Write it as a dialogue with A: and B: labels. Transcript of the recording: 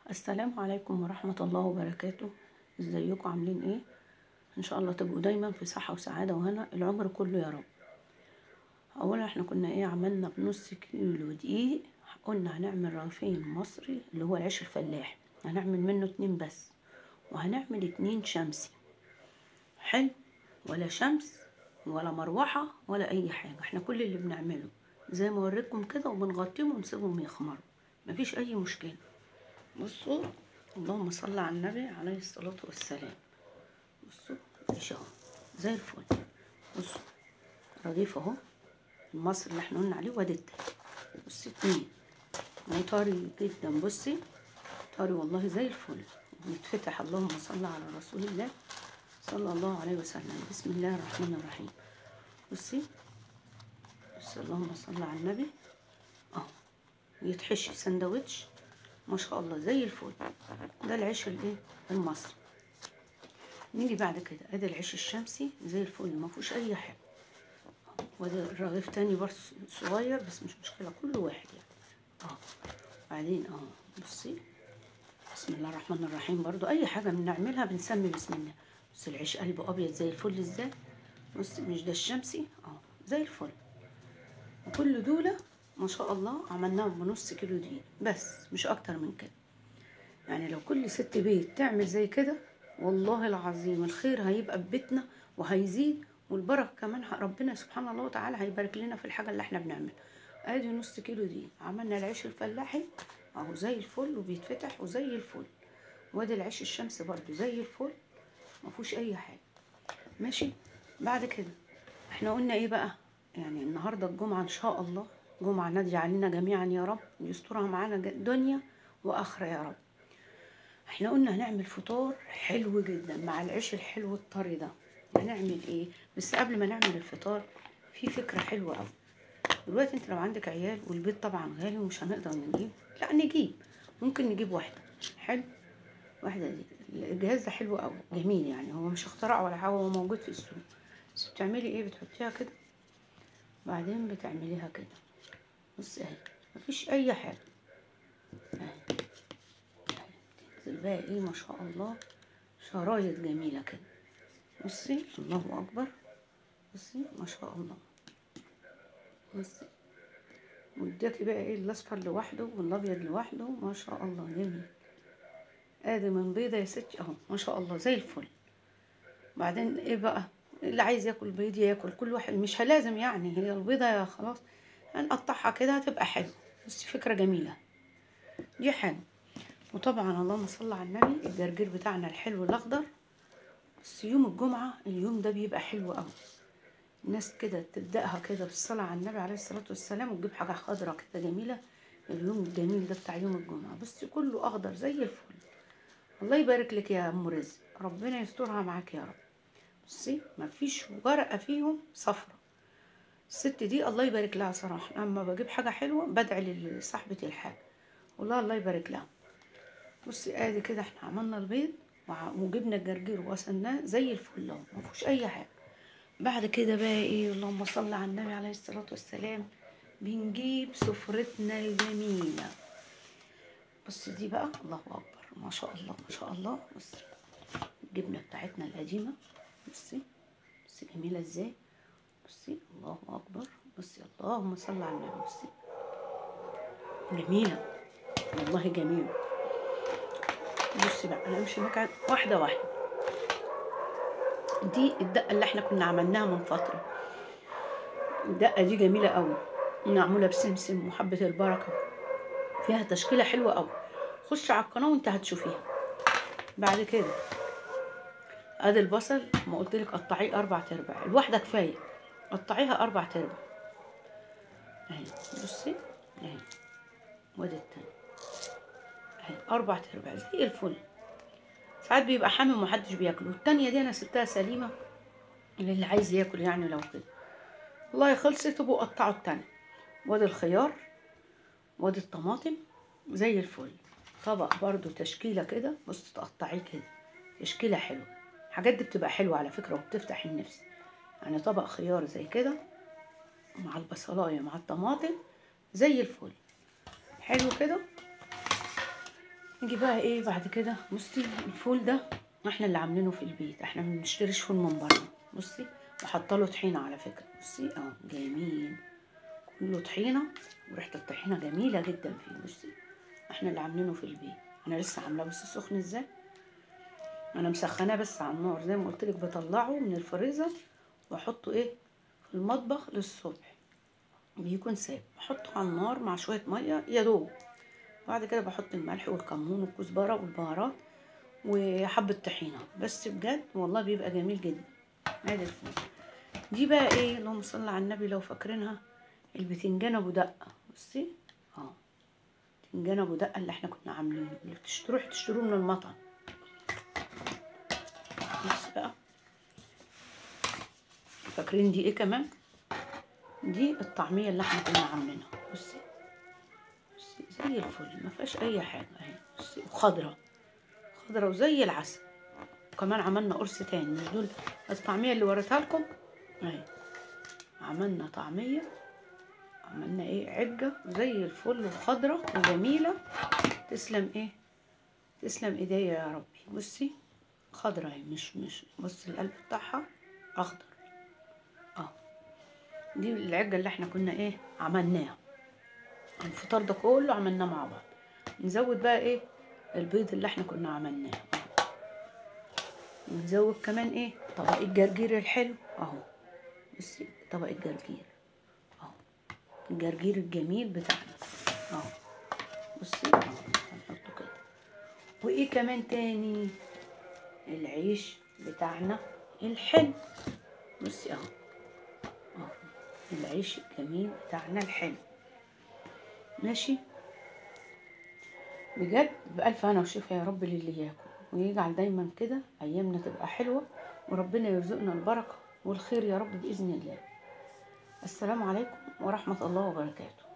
A: السلام عليكم ورحمة الله وبركاته ازيكم عاملين ايه ان شاء الله تبقوا دايما في صحة وسعادة وهنا العمر كله يا رب اولا احنا كنا ايه عملنا بنص كيلو دقيق قلنا هنعمل رغيفين مصري اللي هو العيش الفلاح هنعمل منه اتنين بس وهنعمل اتنين شمسي حلو ولا شمس ولا مروحة ولا اي حاجة احنا كل اللي بنعمله زي ما وريتكم كده وبنغطيهم ونسيبهم يخمروا مفيش اي مشكلة بصوا اللهم صل على النبي عليه الصلاة والسلام بصوا ماشي اهو زي الفل بصوا رغيف اهو المصري اللي احنا قلنا عليه وادي التاني بصي اتنين وطري جدا بصي طري والله زي الفل بيتفتح اللهم صل على رسول الله صلى الله عليه وسلم بسم الله الرحمن الرحيم بصي بصي اللهم صل على النبي اهو يتحشي سندوتش ما شاء الله زي الفل ده العيش الايه المصري نيجي بعد كده ادي العيش الشمسي زي الفل ما فيهوش اي حاجه وده الرغيف تاني برضه صغير بس مش مشكله كل واحد يعني اه بعدين اه بصي بسم الله الرحمن الرحيم برضو اي حاجه بنعملها بنسمي بسم الله بس العيش قلبه ابيض زي الفل ازاي بصي مش ده الشمسي اه زي الفل وكل دول ما شاء الله عملناهم بنص كيلو دقيق بس مش اكتر من كده يعني لو كل ست بيت تعمل زي كده والله العظيم الخير هيبقى في بيتنا وهيزيد والبركه كمان ربنا سبحانه الله وتعالى هيبارك لنا في الحاجه اللي احنا بنعملها ادي نص كيلو دي عملنا العيش الفلاحي اهو زي الفل وبيتفتح وزي الفل وادي العيش الشمس برضو زي الفل ما فيهوش اي حاجه ماشي بعد كده احنا قلنا ايه بقى يعني النهارده الجمعه ان شاء الله جمعه نادي علينا جميعا يا رب يسترها معانا دنيا واخره يا رب احنا قلنا هنعمل فطار حلو جدا مع العيش الحلو الطري ده هنعمل ايه بس قبل ما نعمل الفطار في فكره حلوه قوي دلوقتي انت لو عندك عيال والبيت طبعا غالي ومش هنقدر نجيب لا نجيب ممكن نجيب واحده حلو واحده دي الجهاز ده حلو قوي جميل يعني هو مش اختراع ولا حاجه هو موجود في السوق بس بتعملي ايه بتحطيها كده بعدين بتعمليها كده بص اهي مفيش اي حاجه اهي تنزل بقى ايه ما شاء الله شرايط جميله كده بصي الله اكبر بصي ما شاء الله بصي واداكي بقى ايه الاصفر لوحده والابيض لوحده ما شاء الله جميل ادي من بيضه يا ستي اهو ما شاء الله زي الفل بعدين ايه بقى اللي عايز ياكل بيض ياكل كل واحد مش لازم يعني هي البيضه يا خلاص هنقطعها كده هتبقى حلوه بس فكره جميله دي حاجه وطبعا اللهم صل على النبي الجرجير بتاعنا الحلو الاخضر بس يوم الجمعه اليوم ده بيبقى حلو قوي الناس كده تبدأها كده بالصلاة على النبي عليه الصلاة والسلام وتجيب حاجة خضرة كده جميلة اليوم الجميل ده بتاع يوم الجمعة بصي كله أخضر زي الفل الله يبارك لك يا أم رزق ربنا يسترها معاك يا رب بصي مفيش ورقة فيهم صفرة الست دي الله يبارك لها صراحة أما بجيب حاجة حلوة بدعي لصاحبة الحاجة والله الله يبارك لها بصي ادي كده احنا عملنا البيض وجبنا الجرجير وغسلناه زي الفل اهو مفيهوش اي حاجه بعد كده بقى ايه اللهم صل على النبي عليه الصلاة والسلام بنجيب سفرتنا الجميلة بص دي بقى الله أكبر ما شاء الله ما شاء الله بص الجبنة بتاعتنا القديمة بصي بصي جميلة ازاي بصي الله أكبر بصي اللهم صل على النبي بصي جميلة والله جميلة بصي بقى أنا أمشي معاك واحدة واحدة دي الدقه اللي احنا كنا عملناها من فتره الدقه دي جميله قوي معموله بسمسم وحبه البركه فيها تشكيله حلوه قوي خش على القناه وانت هتشوفيها بعد كده ادي البصل ما قلت لك قطعيه اربع تربع الواحده كفايه قطعيها اربع تربع اهي بصي اهي وادي التاني اهي اربع تربع زي الفل ساعات بيبقى حامي ومحدش بياكله التانية دي انا سبتها سليمة اللي عايز ياكل يعني لو كده والله خلصت ابو قطعوا التانية وادي الخيار وادي الطماطم زي الفل طبق برضو تشكيلة كده بص تقطعيه كده تشكيلة حلوة الحاجات دي بتبقى حلوة على فكرة وبتفتح النفس يعني طبق خيار زي كده مع البصلاية مع الطماطم زي الفل حلو كده نيجي بقى ايه بعد كده بصي الفول ده احنا اللي عاملينه في البيت احنا ما بنشتريش فول من بره بصي وحاطه له طحينه على فكره بصي اه جميل كله طحينه وريحه الطحينه جميله جدا فيه بصي احنا اللي عاملينه في البيت انا لسه عاملاه بصي سخن ازاي انا مسخناه بس على النار زي ما قلت لك بطلعه من الفريزر واحطه ايه في المطبخ للصبح بيكون ساب احطه على النار مع شويه ميه يا دوب بعد كده بحط الملح والكمون والكزبره والبهارات وحبه طحينه بس بجد والله بيبقى جميل جدا ادي الفول دي بقى ايه اللهم صل على النبي لو فاكرينها البتنجان ابو دقه بصي اه بتنجان ابو دقه اللي احنا كنا عاملينه اللي بتشتروه تشتروه من المطعم بص بقى فاكرين دي ايه كمان دي الطعميه اللي احنا كنا عاملينها بصي بصي زي الفل ما فيهاش اي حاجه اهي بصي وخضره خضره وزي العسل وكمان عملنا قرص تاني مش دول الطعميه اللي وريتها لكم اهي عملنا طعميه عملنا ايه عجه زي الفل وخضره وجميله تسلم ايه تسلم ايديا يا ربي بصي خضرة اهي مش مش بص القلب بتاعها اخضر اه دي العجة اللي احنا كنا ايه عملناها الفطار ده كله عملناه مع بعض نزود بقى ايه البيض اللي احنا كنا عملناه ونزود كمان ايه طبق الجرجير الحلو اهو بصي طبق الجرجير اهو الجرجير الجميل بتاعنا اهو بصي اهو هنحطه كده وايه كمان تاني العيش بتاعنا الحلو بصي اهو اهو العيش الجميل بتاعنا الحلو ماشي بجد بألف هنا وشفا يا رب للي ياكل ويجعل دايما كده أيامنا تبقى حلوة وربنا يرزقنا البركة والخير يا رب بإذن الله السلام عليكم ورحمة الله وبركاته